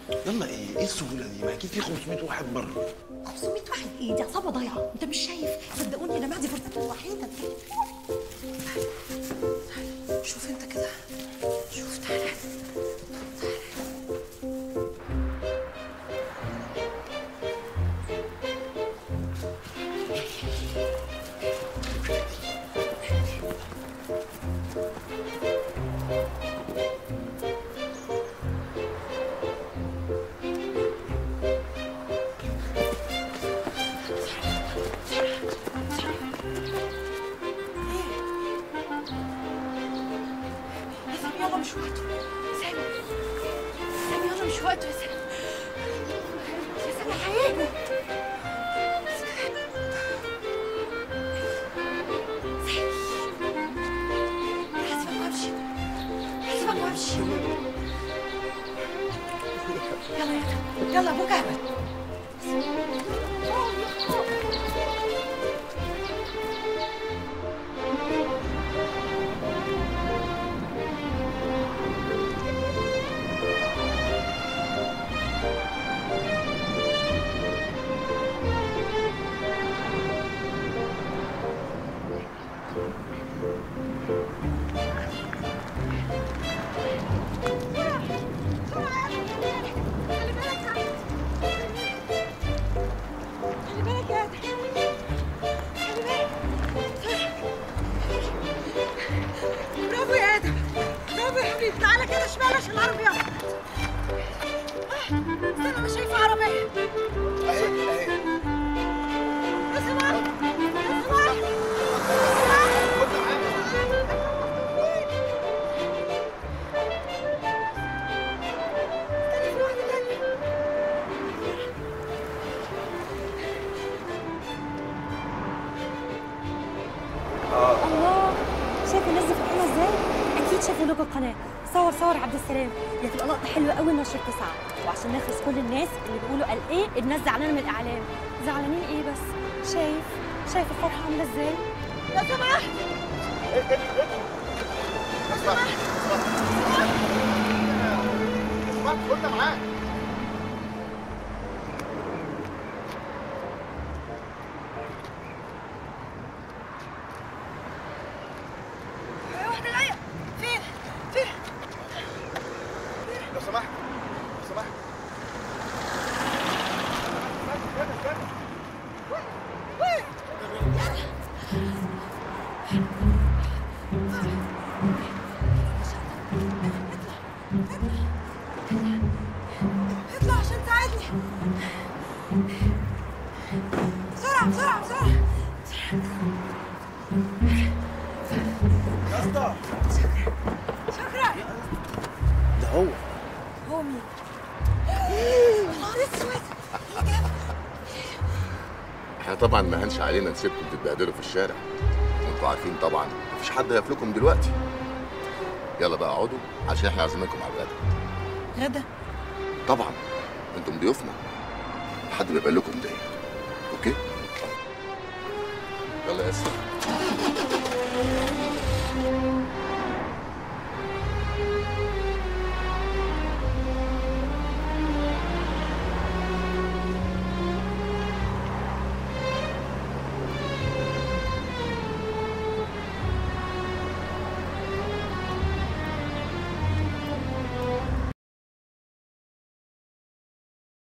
يلا ايه ايه السهوله دي ما اكيد في 500 واحد بره 500 واحد ايه دي عصابه ضايعه انت مش شايف صدقوني انا معدي فرصتي الوحيده شوف انت كده شوف تعالى يا سامي يلا مش وقته سامي سامي يلا مش وقته يا سامي يا سامي هيجوا هسيبك وامشي هسيبك وامشي يلا يلا يلا ابوك اهبط خلي بالك يا ادم خلي بالك برافو يا ادم برافو يا حبيبي تعالى كده شمال عشان العربيه استنى انا شايفه عربيه اهي اهي يا سماح يا سماح استنى في واحده تانيه الله شايف الناس دي فرحانه ازاي؟ اكيد شافوا لكم القناه صور صور عبد السلام دي هتبقى لقطه حلوه قوي لنشر تسعه وعشان نخلص كل الناس اللي بيقولوا قال ايه الناس زعلانه من الاعلام زعلانين ايه بس شايف شايف الفرحه عامله ازاي؟ لو سمحت خدنا معاك في واحده جايه فين فين لو سمحت لو سمحت اطلع عشان تساعدني بسرعه بسرعه بسرعه يا اسطى شكرا ده هو هو مين؟ يا نهار اسود احنا طبعا ما هنش علينا نسيبكم تتبهدلوا في الشارع وانتوا عارفين طبعا مفيش حد هيفلكم دلوقتي يلا بقى اقعدوا عشان احنا عازمينكم على الغدا غدا طبعا انتم ضيوفنا حد بيبقى لكم دايما اوكي يلا يا اسر